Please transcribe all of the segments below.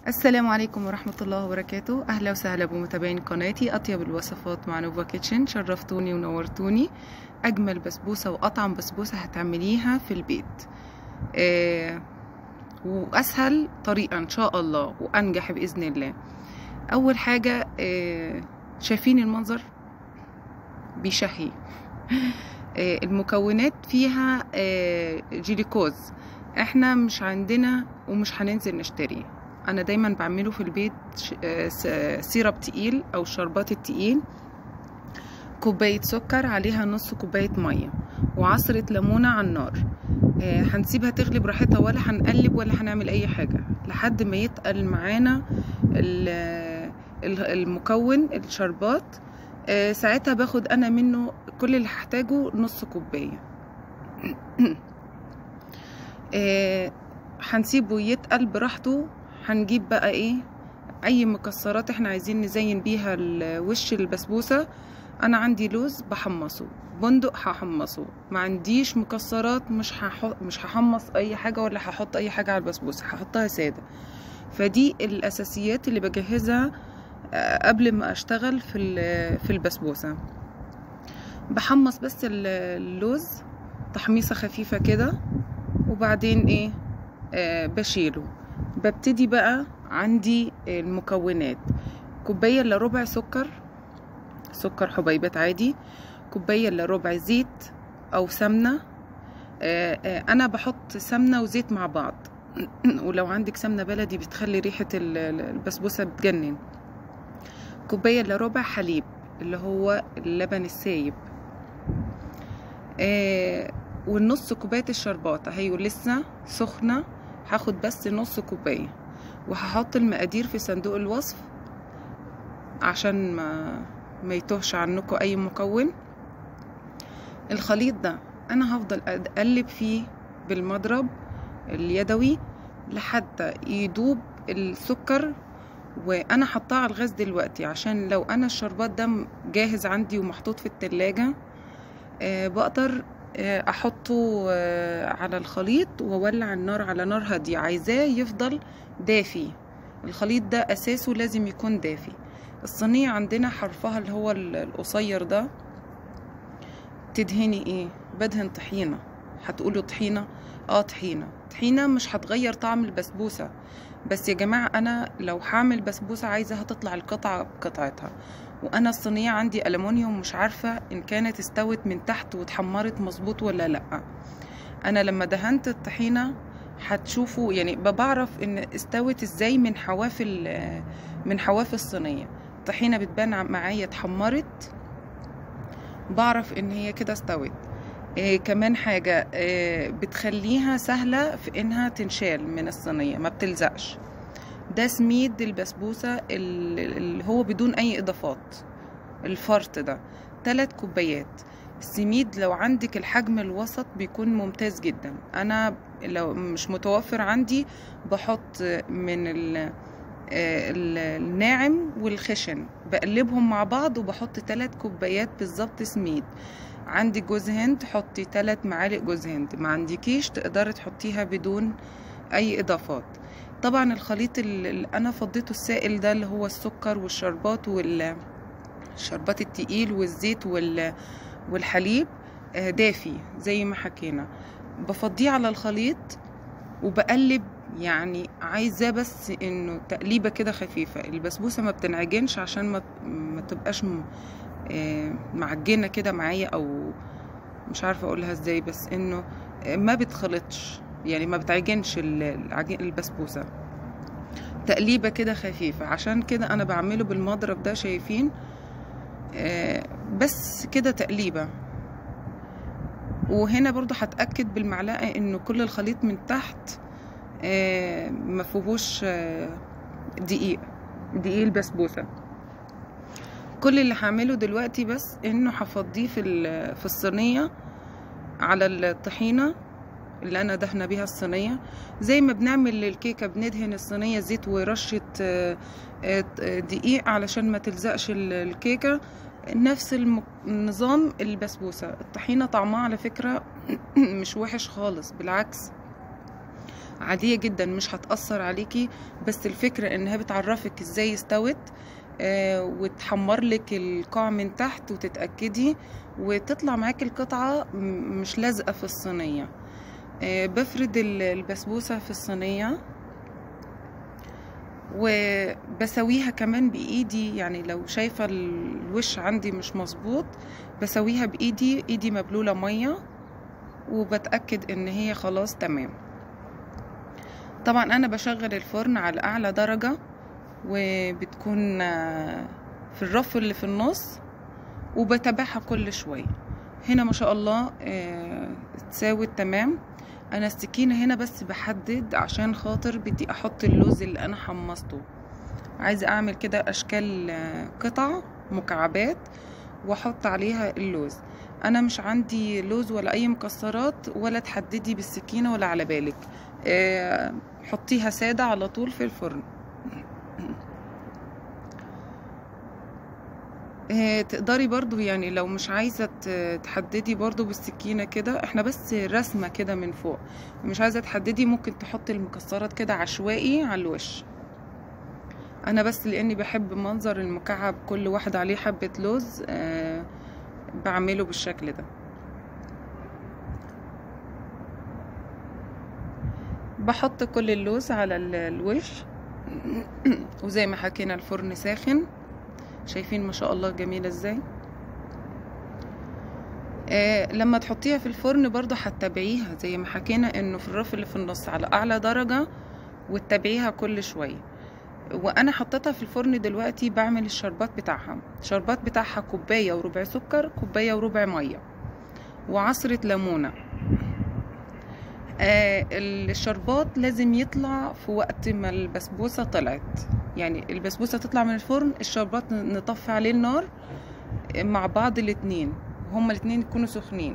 السلام عليكم ورحمة الله وبركاته أهلا وسهلا بمتابعين قناتي أطيب الوصفات مع نوفا كيتشن شرفتوني ونورتوني أجمل بسبوسة وأطعم بسبوسة هتعمليها في البيت آه وأسهل طريقة إن شاء الله وأنجح بإذن الله أول حاجة آه شايفين المنظر بيشهي آه المكونات فيها آه جليكوز احنا مش عندنا ومش هننزل نشتري انا دايما بعمله في البيت سيرب تقيل او الشربات التقيل كوباية سكر عليها نص كوباية مية وعصرة ليمونة على النار هنسيبها تغلي براحتها ولا هنقلب ولا هنعمل اي حاجة لحد ما يتقل معانا المكون الشربات ساعتها باخد انا منه كل اللي هحتاجه نص كوباية هنسيبه يتقل براحته هنجيب بقى ايه اي مكسرات احنا عايزين نزين بيها وش البسبوسه انا عندي لوز بحمصه بندق هحمصه ما عنديش مكسرات مش هحط مش هحمص اي حاجه ولا هحط اي حاجه على البسبوسه هحطها ساده فدي الاساسيات اللي بجهزها قبل ما اشتغل في في البسبوسه بحمص بس اللوز تحميصه خفيفه كده وبعدين ايه آه بشيله ببتدي بقى عندي المكونات كوباية الا ربع سكر سكر حبيبات عادي كوباية الا ربع زيت او سمنة آآ آآ انا بحط سمنة وزيت مع بعض ولو عندك سمنة بلدي بتخلي ريحة البسبوسة بتجنن كوباية الا ربع حليب اللي هو اللبن السايب والنص كوباية الشربات اهي لسه سخنة هاخد بس نص كوباية وهحط المقادير في صندوق الوصف عشان ما ما يتوهش عنكم اي مكون الخليط ده انا هفضل اقلب فيه بالمضرب اليدوي لحتى يدوب السكر وانا حطاه على الغاز دلوقتي عشان لو انا الشربات ده جاهز عندي ومحطوط في التلاجة أه بقدر احطه على الخليط واولع النار على نار هاديه عايزاه يفضل دافي الخليط ده اساسه لازم يكون دافي الصينيه عندنا حرفها اللي هو القصير ده تدهني ايه بدهن طحينه هتقولوا طحينه اه طحينه طحينه مش هتغير طعم البسبوسه بس يا جماعه انا لو هعمل بسبوسه عايزاها تطلع القطعه بقطعتها وانا الصينيه عندي الومنيوم مش عارفه ان كانت استوت من تحت واتحمرت مظبوط ولا لا انا لما دهنت الطحينه هتشوفوا يعني بعرف ان استوت ازاي من حواف من حواف الصينيه الطحينه بتبان معايا اتحمرت بعرف ان هي كده استوت إيه كمان حاجة إيه بتخليها سهلة في انها تنشال من الصينية ما بتلزقش ده سميد البسبوسة اللي هو بدون اي اضافات الفرط ده تلات كوبايات السميد لو عندك الحجم الوسط بيكون ممتاز جدا انا لو مش متوفر عندي بحط من الناعم والخشن بقلبهم مع بعض وبحط تلات كوبايات بالظبط سميد عندك جوز هند حطي تلات معالق جوز هند ما عندكيش تقدري تحطيها بدون اي اضافات طبعا الخليط اللي انا فضيته السائل ده اللي هو السكر والشربات والشربات التقيل والزيت والحليب دافي زي ما حكينا بفضيه على الخليط وبقلب يعني عايزاه بس انه تقليبه كده خفيفه البسبوسه ما بتنعجنش عشان ما ما تبقاش معجنه كده معايا او مش عارفه اقولها ازاي بس انه ما بتخلطش يعني ما بتعجنش البسبوسه تقليبه كده خفيفه عشان كده انا بعمله بالمضرب ده شايفين بس كده تقليبه وهنا برضو هتاكد بالمعلقه انه كل الخليط من تحت ما فيهوش دقيق دقيق البسبوسه كل اللي هعمله دلوقتي بس انه هفضيه في في الصينيه على الطحينه اللي انا دهنه بيها الصينيه زي ما بنعمل للكيكه بندهن الصينيه زيت ورشه دقيق علشان ما تلزقش الكيكه نفس النظام البسبوسه الطحينه طعمها على فكره مش وحش خالص بالعكس عادية جدا مش هتأثر عليكي بس الفكرة انها بتعرفك ازاي استوت آه وتحمر لك القاع من تحت وتتأكدي وتطلع معاكي القطعة م- مش لازقة في الصينية آه بفرد ال- البسبوسة في الصينية وبسويها كمان بإيدي يعني لو شايفة الوش عندي مش مظبوط بسويها بإيدي إيدي مبلولة مية وبتأكد إن هي خلاص تمام طبعا أنا بشغل الفرن على أعلى درجة وبتكون آه، في الرف اللي في النص وبتابعها كل شوية هنا ما شاء الله آه، اتساوت تمام انا السكينة هنا بس بحدد عشان خاطر بدي احط اللوز اللي انا حمصته عايزة اعمل كده اشكال آه، قطع مكعبات واحط عليها اللوز انا مش عندي لوز ولا اي مكسرات ولا تحددي بالسكينة ولا على بالك آه، حطيها سادة على طول في الفرن آه، تقدري برضو يعني لو مش عايزة ت- تحددي برضو بالسكينة كده احنا بس رسمة كده من فوق مش عايزة تحددي ممكن تحطي المكسرات كده عشوائي على الوش انا بس لاني بحب منظر المكعب كل واحد عليه حبة لوز آه بعمله بالشكل ده بحط كل اللوز على ال- الوش وزي ما حكينا الفرن ساخن شايفين ما شاء الله جميلة ازاي آه لما تحطيها في الفرن برضو هتتابعيها زي ما حكينا انه في الرف اللي في النص على اعلى درجة وتتابعيها كل شوية وانا حطيتها في الفرن دلوقتي بعمل الشربات بتاعها الشربات بتاعها كوباية وربع سكر كوباية وربع مية وعصرة ليمونة آه الشربات لازم يطلع في وقت ما البسبوسة طلعت يعني البسبوسة تطلع من الفرن الشربات نطفي عليه النار مع بعض الاتنين هما الاتنين يكونوا سخنين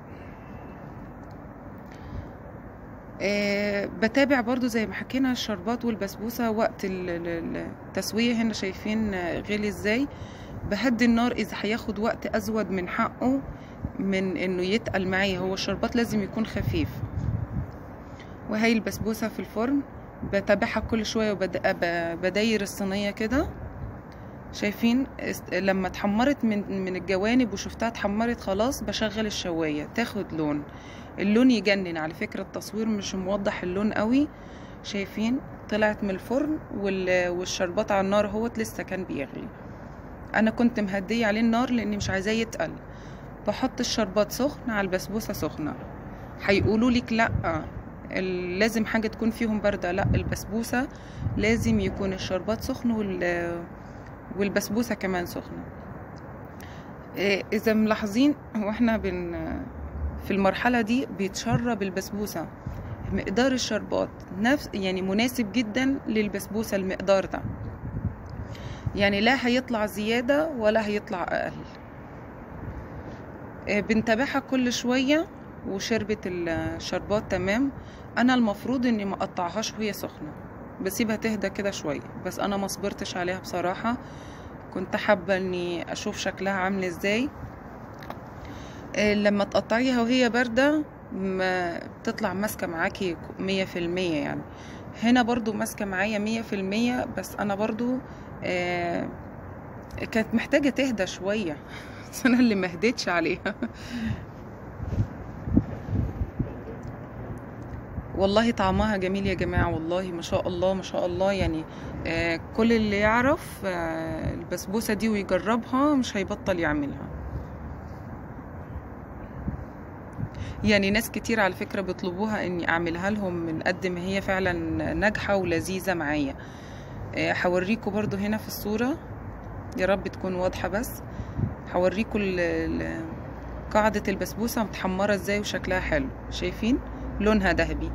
آه بتابع برضو زي ما حكينا الشربات والبسبوسة وقت ال- ال- التسوية هنا شايفين آه، غلي ازاي بهدي النار اذا هياخد وقت ازود من حقه من انه يتقل معايا هو الشربات لازم يكون خفيف وهي البسبوسة في الفرن بتابعها كل شوية وبداير الصينية كده شايفين است- لما اتحمرت من من الجوانب وشفتها اتحمرت خلاص بشغل الشواية تاخد لون اللون يجنن على فكرة التصوير مش موضح اللون قوي شايفين طلعت من الفرن وال- والشربات على النار اهوت لسه كان بيغلي انا كنت مهدية عليه النار لاني مش عايزاه يتقل بحط الشربات سخن على البسبوسة سخنة هيقولوا لك لا ال- لازم حاجة تكون فيهم باردة لا البسبوسة لازم يكون الشربات سخن وال والبسبوسة كمان سخنة إيه، إذا ملاحظين واحنا بن في المرحلة دي بيتشرب البسبوسة مقدار الشربات نفس يعني مناسب جدا للبسبوسة المقدار ده يعني لا هيطلع زيادة ولا هيطلع أقل إيه، بنتابعها كل شوية وشربت الشربات تمام أنا المفروض إني ما أقطعهاش وهي سخنة بسيبها تهدى كده شوية بس أنا ما صبرتش عليها بصراحة كنت حابة إني أشوف شكلها عامل إزاي آه، لما تقطعيها وهي باردة ما بتطلع ماسكة معاكي مية في المية يعني هنا برضو ماسكة معايا مية في المية بس أنا برضو آه كانت محتاجة تهدى شوية بس أنا اللي مهدتش عليها والله طعمها جميل يا جماعة والله ما شاء الله ما شاء الله يعني آه كل اللي يعرف آه البسبوسة دي ويجربها مش هيبطل يعملها يعني ناس كتير على فكرة بيطلبوها اني اعملها لهم من قد ما هي فعلا ناجحة ولذيذة معايا آه، هوريكم برضو هنا في الصورة يا رب تكون واضحة بس هوريكم ال- ال- قاعدة البسبوسة متحمرة ازاي وشكلها حلو شايفين لونها ذهبي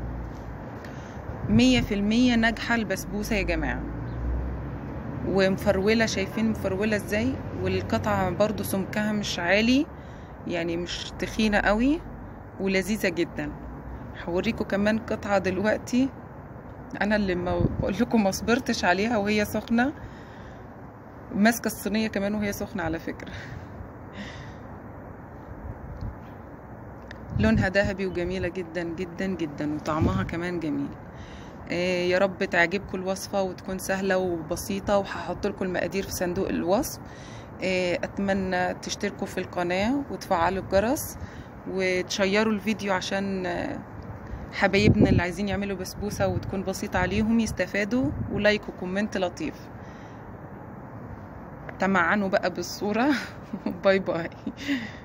مية في المية ناجحة البسبوسة يا جماعة ومفرولة شايفين مفرولة ازاي والقطعة برضو سمكها مش عالي يعني مش تخينة قوي ولذيذة جدا هوريكم كمان قطعة دلوقتي انا اللي ما بقول لكم ما صبرتش عليها وهي سخنة ماسكة الصينية كمان وهي سخنة على فكرة لونها ذهبي وجميلة جدا جدا جدا وطعمها كمان جميل آه، يا رب تعجبكم الوصفة وتكون سهلة وبسيطة وهحط لكم المقادير في صندوق الوصف آه، أتمنى تشتركوا في القناة وتفعلوا الجرس وتشيروا الفيديو عشان آه، حبايبنا اللي عايزين يعملوا بسبوسة وتكون بسيطة عليهم يستفادوا ولايك وكومنت لطيف تمعنوا بقى بالصورة باي باي